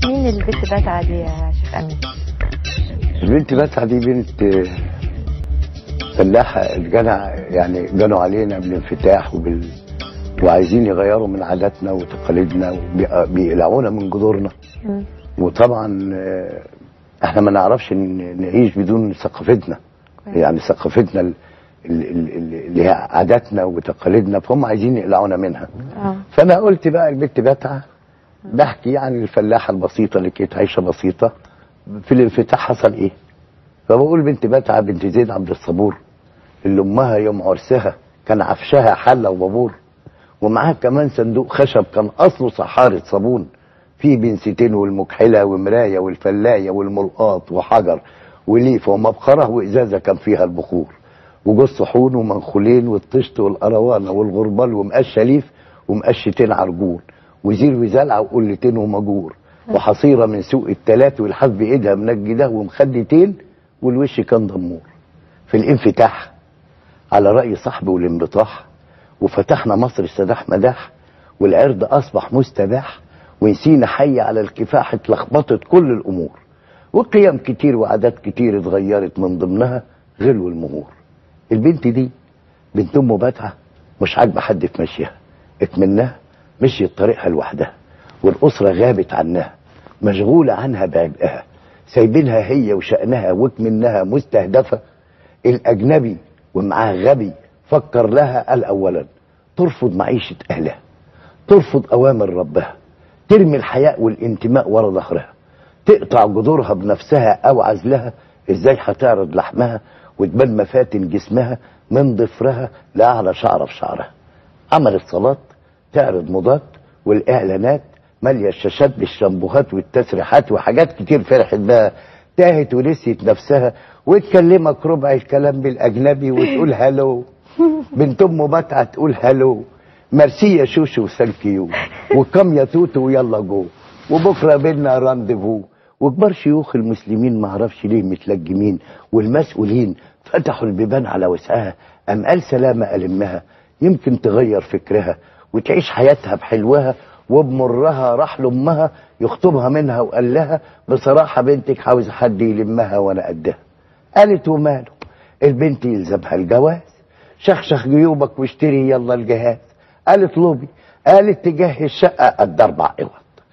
مين البت بتعة دي يا شيخ امين البنت بتعة دي بنت آه، فلاحة الجنع يعني جنوا علينا بالانفتاح وبال وعايزين يغيروا من عاداتنا وتقاليدنا وبيقلعونا من جذورنا مم. وطبعا آه، احنا ما نعرفش ن- نعيش بدون ثقافتنا كويس. يعني ثقافتنا ال- ال- ال- اللي هي عاداتنا وتقاليدنا فهم عايزين يقلعونا منها اه فانا قلت بقى البت بتعه بحكي عن الفلاحه البسيطه اللي كانت عايشه بسيطه في الانفتاح حصل ايه فبقول بنت بتعه بنت زيد عبد الصبور اللي امها يوم عرسها كان عفشها حله وبابور ومعاها كمان صندوق خشب كان اصله صحارة صابون فيه بنستين والمكحله ومرايه والفلايه والملقاط وحجر وليفه ومبخره وازازه كان فيها البخور وجوز صحون ومنخولين والطشت والقروانه والغربال ومقشه ليف ومقشتين عرجون وزير وزلعه وقلتين ومجور وحصيره من سوق التلات والحاف بايدها منجده ومخدتين والوش كان دمور في الانفتاح على رأي صاحبي والانبطاح وفتحنا مصر السداح مداح والعرض أصبح مستباح ونسينا حي على الكفاح اتلخبطت كل الأمور وقيم كتير وعادات كتير اتغيرت من ضمنها غلو المهور البنت دي بنت أم باتعة مش عاجبة حد في مشيها اتمناها مشيت طريقها لوحدها والأسرة غابت عنها مشغولة عنها بعبئها سايبينها هي وشأنها وكمنها مستهدفة الأجنبي ومعاه غبي فكر لها قال أولا ترفض معيشة أهلها ترفض أوامر ربها ترمي الحياء والانتماء ورا ظهرها تقطع جذورها بنفسها أو عزلها إزاي هتعرض لحمها وتبان مفاتن جسمها من ضفرها لأعلى شعرة في شعرها عملت صلاة تعرض موضات والإعلانات مالية الشاشات بالشامبوهات والتسريحات وحاجات كتير فرحت بها تاهت ونسيت نفسها وتكلمك ربع الكلام بالأجنبي وتقول هلو بنت أم بتعة تقول هلو ميرسي يا شوشو وثانك يو وكم يا توتو ويلا جو وبكره بينا رانديفو وكبار شيوخ المسلمين معرفش ليه متلجمين والمسؤولين فتحوا البيبان على وسعها أم قال سلامة ألمها يمكن تغير فكرها وتعيش حياتها بحلوها وبمرها راح لأمها يخطبها منها وقال لها بصراحة بنتك عاوز حد يلمها وأنا قدها قالت وماله البنت يلزمها الجواز شخشخ جيوبك واشتري يلا الجهاز قالت لوبي قالت تجهز شقة قد أربع أوض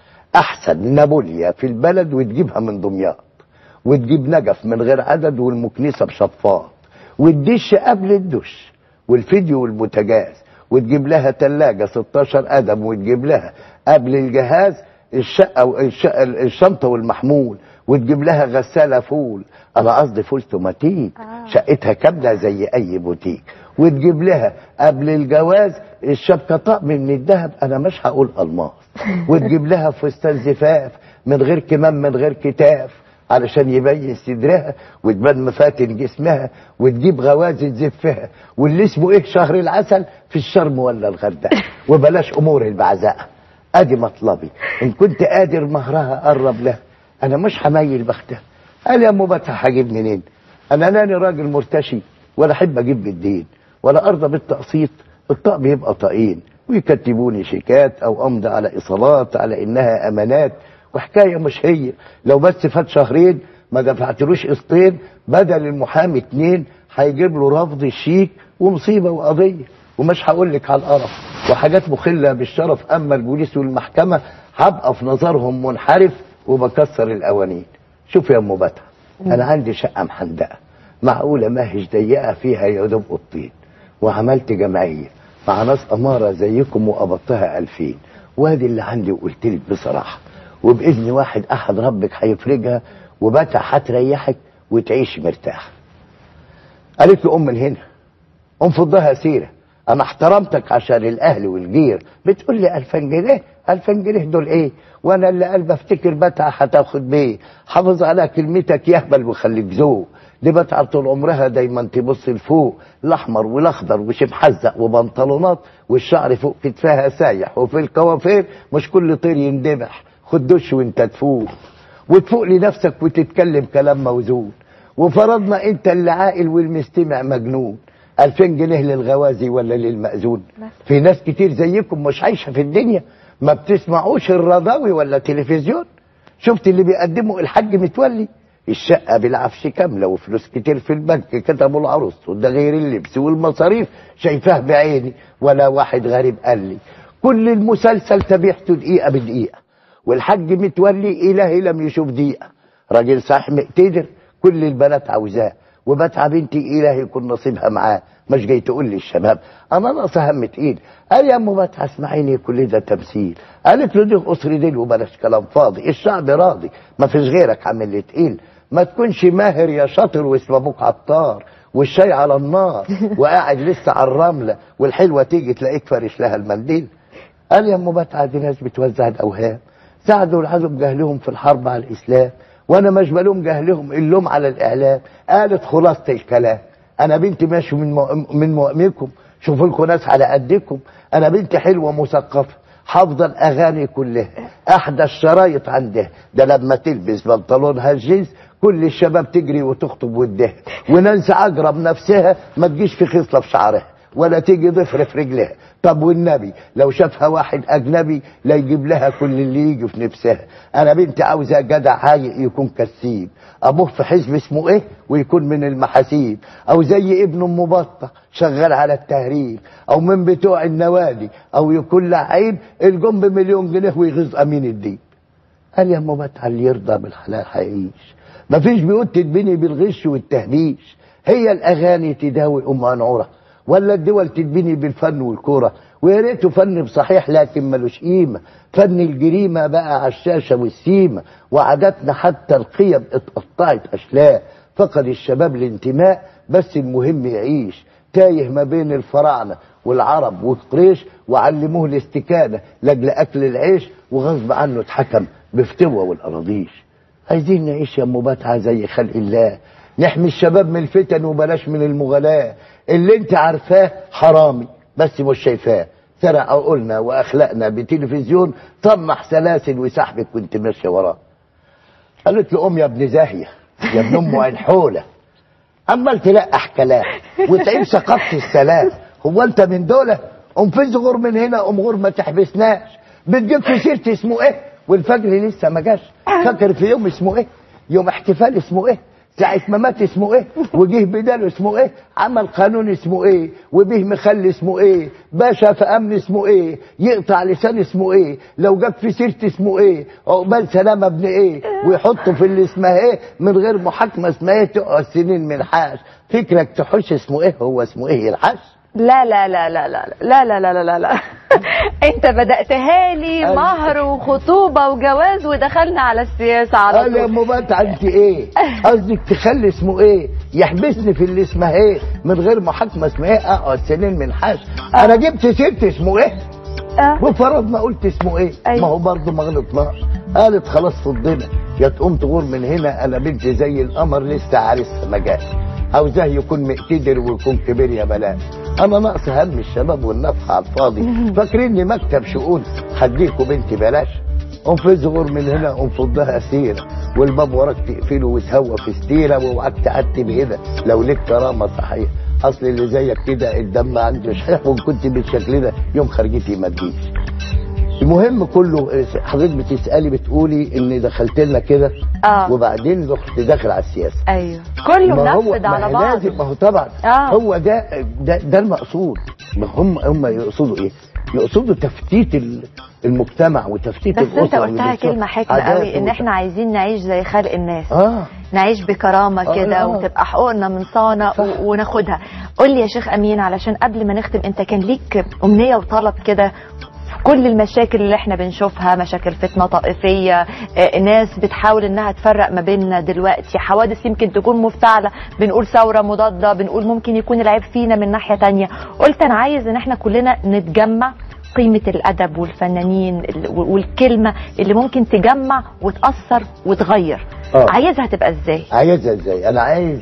أحسن نابوليا في البلد وتجيبها من دمياط وتجيب نجف من غير عدد والمكنسة بشفاط والدش قبل الدش والفيديو والبوتاجاز وتجيب لها تلاجة 16 قدم وتجيب لها قبل الجهاز الشقة والشقة الشنطة والمحمول وتجيب لها غسالة فول أنا قصدي فول توماتيك آه. شقتها كاملة زي أي بوتيك وتجيب لها قبل الجواز الشبكة طقم من الذهب أنا مش هقول ألماس وتجيب لها فستان زفاف من غير كمام من غير كتاف علشان يبين صدرها وتبان مفاتن جسمها وتجيب غوازي تزفها واللي اسمه ايه شهر العسل في الشرم ولا الغردقه وبلاش امور البعزاء ادي مطلبي ان كنت قادر مهرها قرب لها انا مش هميل بختها قال يا ام بتح هجيب منين انا لاني راجل مرتشي ولا احب اجيب بالدين ولا ارضى بالتقسيط الطقم يبقى طاقين ويكتبوني شيكات او امضي على ايصالات على انها امانات وحكايه مش هي لو بس فات شهرين ما دفعتلوش قسطين بدل المحامي اتنين هيجيب له رفض الشيك ومصيبه وقضيه ومش هقول لك على القرف وحاجات مخله بالشرف اما البوليس والمحكمه هبقى في نظرهم منحرف وبكسر القوانين شوف يا ام بتع انا عندي شقه محندقه معقوله ما هيش ضيقه فيها يا دوب اوضتين وعملت جمعيه مع ناس اماره زيكم وقبضتها ألفين وادي اللي عندي وقلت لك بصراحه وباذن واحد احد ربك هيفرجها وبتع هتريحك وتعيش مرتاح قالت له ام من هنا ام فضها سيره انا احترمتك عشان الاهل والجير بتقول لي 2000 جنيه 2000 جنيه دول ايه وانا اللي قلبي افتكر بتعه هتاخد بيه حافظ على كلمتك يهبل وخليك ذوق دي بتعه طول عمرها دايما تبص لفوق الاحمر والاخضر وش محزق وبنطلونات والشعر فوق كتفها سايح وفي الكوافير مش كل طير يندبح خد دش وانت تفوق وتفوق لنفسك وتتكلم كلام موزون وفرضنا انت اللي عاقل والمستمع مجنون 2000 جنيه للغوازي ولا للمأذون مثلا. في ناس كتير زيكم مش عايشة في الدنيا ما بتسمعوش الرضاوي ولا تلفزيون شفت اللي بيقدمه الحاج متولي الشقة بالعفش كاملة وفلوس كتير في البنك كتبوا العروس وده غير اللبس والمصاريف شايفاه بعيني ولا واحد غريب قال لي كل المسلسل تبيحته دقيقة بدقيقة والحاج متولي إلهي لم يشوف دقيقة راجل صح مقتدر كل البنات عاوزاه وبتعب بنتي إلهي يكون نصيبها معاه مش جاي تقول لي الشباب انا ناقصه هم تقيل قال يا ام بتعه اسمعيني كل ده تمثيل قالت له دي قصر ديل وبلاش كلام فاضي الشعب راضي ما فيش غيرك عامل لي تقيل ما تكونش ماهر يا شاطر واسم ابوك عطار والشاي على النار وقاعد لسه على الرمله والحلوه تيجي تلاقيك فارش لها المنديل قال يا ام بتعه دي ناس بتوزع الاوهام ساعدوا العزم جهلهم في الحرب على الاسلام وانا مش بلوم جهلهم اللوم على الاعلام قالت خلاصه الكلام انا بنتي ماشي من مؤم من مؤمنكم شوفوا لكم ناس على قدكم انا بنتي حلوه مثقفه حافظه الاغاني كلها احدى الشرايط عندها ده لما تلبس بنطلونها الجينز كل الشباب تجري وتخطب ودها وننسى اقرب نفسها ما تجيش في خصله في شعرها ولا تيجي ضفر في رجلها طب والنبي لو شافها واحد اجنبي لا يجيب لها كل اللي يجي في نفسها انا بنتي عاوزه جدع عايق يكون كسيب ابوه في حزب اسمه ايه ويكون من المحاسيب او زي ابن ام بطه شغال على التهريب او من بتوع النوادي او يكون لعيب الجون بمليون جنيه ويغيظ امين الدين قال يا ام بتعه اللي يرضى بالحلال هيعيش مفيش بيوت تتبني بالغش والتهبيش هي الاغاني تداوي ام انعوره ولا الدول تتبني بالفن والكوره ويا ريته فن بصحيح لكن ملوش قيمه فن الجريمه بقى على الشاشه والسيمه وعاداتنا حتى القيم اتقطعت اشلاء فقد الشباب الانتماء بس المهم يعيش تايه ما بين الفراعنه والعرب والقريش وعلموه الاستكانه لاجل اكل العيش وغصب عنه اتحكم بفتوى والاراضيش عايزين نعيش يا ام بتعه زي خلق الله نحمي الشباب من الفتن وبلاش من المغالاة اللي انت عارفاه حرامي بس مش شايفاه سرق عقولنا واخلاقنا بتلفزيون طمح سلاسل وسحبك وانت ماشيه وراه قالت له ام يا ابن زاهيه يا ابن ام عين حوله عمال تلقح كلام وتعيب ثقافه السلام هو انت من دول ام في صغور من هنا ام غور ما تحبسناش بتجيب في سيرتي اسمه ايه والفجر لسه ما جاش فاكر في يوم اسمه ايه يوم احتفال اسمه ايه ساعة ما مات اسمه ايه وجه بداله اسمه ايه عمل قانون اسمه ايه وبه مخلي اسمه ايه باشا في امن اسمه ايه يقطع لسان اسمه ايه لو جاب في سيرة اسمه ايه عقبال سلامة ابن ايه ويحطه في اللي اسمها ايه من غير محاكمة اسمها ايه تقعد سنين من حاش فكرك تحش اسمه ايه هو اسمه ايه الحش لا لا لا لا لا لا لا لا لا لا لا انت بدأتها لي أيوة. مهر وخطوبة وجواز ودخلنا على السياسة على قال يا طول ام بتعه انت ايه قصدك تخلي اسمه ايه يحبسني في اللي اسمها ايه من غير محاكمه اسمها ايه اقعد سنين من حاش انا جبت سيرت اسمه ايه آه. وفرضنا قلت اسمه ايه أيوة. ما هو برضه ما غلطناش قالت خلاص صدنا يا تقوم تغور من هنا انا بنتي زي القمر لسه عريسها ما جاش عاوزاه يكون مقتدر ويكون كبير يا بلاش انا ناقص هم الشباب والنفخ على الفاضي فاكريني مكتب شؤون هديكوا بنتي بلاش قوم في صغور من هنا قوم فضها سيرة والباب وراك تقفله وتهوى في ستيرة واوعاك تعتب هنا لو ليك كرامة صحيح اصل اللي زيك كده الدم عنده شحيح وان كنت بالشكل ده يوم خرجتي ما تجيش المهم كله حضرتك بتسالي بتقولي ان دخلت لنا كده اه وبعدين رحت داخل على السياسه ايوه كله ما هو منفذ ما على هي بعض لازم ما هو طبعا آه. هو ده ده, ده المقصود ما هم هم يقصدوا ايه؟ يقصدوا تفتيت ال- المجتمع وتفتيت بس انت الاسره قلتها والأسرة. كلمة حكمة عادات قوي ان وت- احنا عايزين نعيش زي خلق الناس اه نعيش بكرامة آه، كده آه. وتبقى حقوقنا من صانة صح. و- وناخدها قول لي يا شيخ أمين علشان قبل ما نختم أنت كان ليك أمنية وطلب كده في كل المشاكل اللي احنا بنشوفها مشاكل فتنة طائفية آه، ناس بتحاول انها تفرق ما بيننا دلوقتي حوادث يمكن تكون مفتعلة بنقول ثورة مضادة بنقول ممكن يكون العيب فينا من ناحية تانية قلت انا عايز ان احنا كلنا نتجمع قيمة الأدب والفنانين ال- والكلمة اللي ممكن تجمع وتأثر وتغير آه. عايزها تبقى ازاي عايزها ازاي؟ انا عايز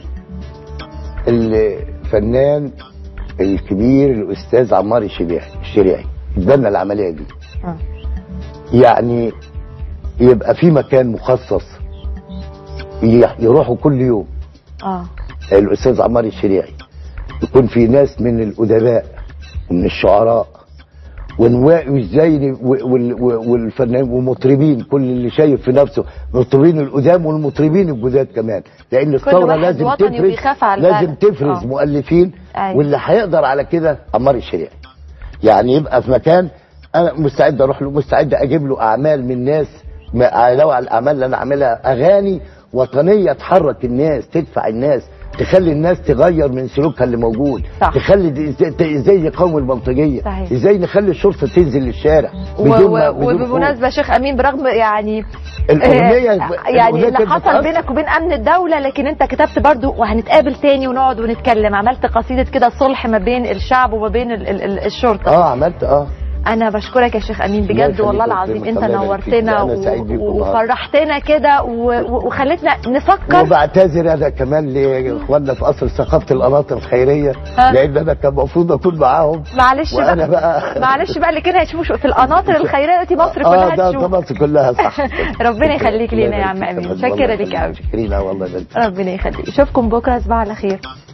الفنان الكبير الاستاذ عمار الشريعي الشريعي يتبنى العمليه دي آه. يعني يبقى في مكان مخصص ي- يروحوا كل يوم اه الاستاذ عمار الشريعي يكون في ناس من الادباء ومن الشعراء ونواقي ازاي ن- و- وال- و- والفنان ومطربين كل اللي شايف في نفسه المطربين القدام والمطربين الجداد كمان لان الثوره واحد لازم وطني تفرز وبيخاف على لازم البلد. تفرز آه. مؤلفين أيوة. واللي هيقدر على كده عمار الشريعي يعني يبقى في مكان انا مستعد اروح له مستعد اجيب له اعمال من ناس ما- لو على الاعمال اللي انا عاملها اغاني وطنيه تحرك الناس تدفع الناس تخلي الناس تغير من سلوكها اللي موجود صح. تخلي دي- ازاي ازاي يقاوم البلطجيه صحيح. ازاي نخلي الشرطه تنزل للشارع و- بدون ما- و- بدون خوف. وبمناسبه شيخ امين برغم يعني الأغنية- آه، يعني الأغنية اللي كانت حصل بتأثر. بينك وبين امن الدوله لكن انت كتبت برضو وهنتقابل تاني ونقعد ونتكلم عملت قصيده كده صلح ما بين الشعب وما بين ال ال ال الشرطه اه عملت اه انا بشكرك يا شيخ امين الله بجد يخليك والله يا العظيم أستاذ انت الله يبارك فيك. نورتنا أنا سعيد بيكم و- النهاردة. وفرحتنا كده و- و- وخلتنا نفكر وبعتذر انا كمان لاخواننا في قصر ثقافه القناطر الخيريه ها؟ لان انا كان المفروض اكون معاهم معلش وانا بقى بقى معلش بقى اللي كده هيشوفوا في القناطر الخيريه دلوقتي مصر اه كلها ده تشوف ده مصر كلها صح ربنا يخليك الله لينا يا يبارك عم فيك امين والله شكرا ليك يخليك. قوي شكرين اه والله يبارك فيك. ربنا يخليك اشوفكم بكره تصبحوا على خير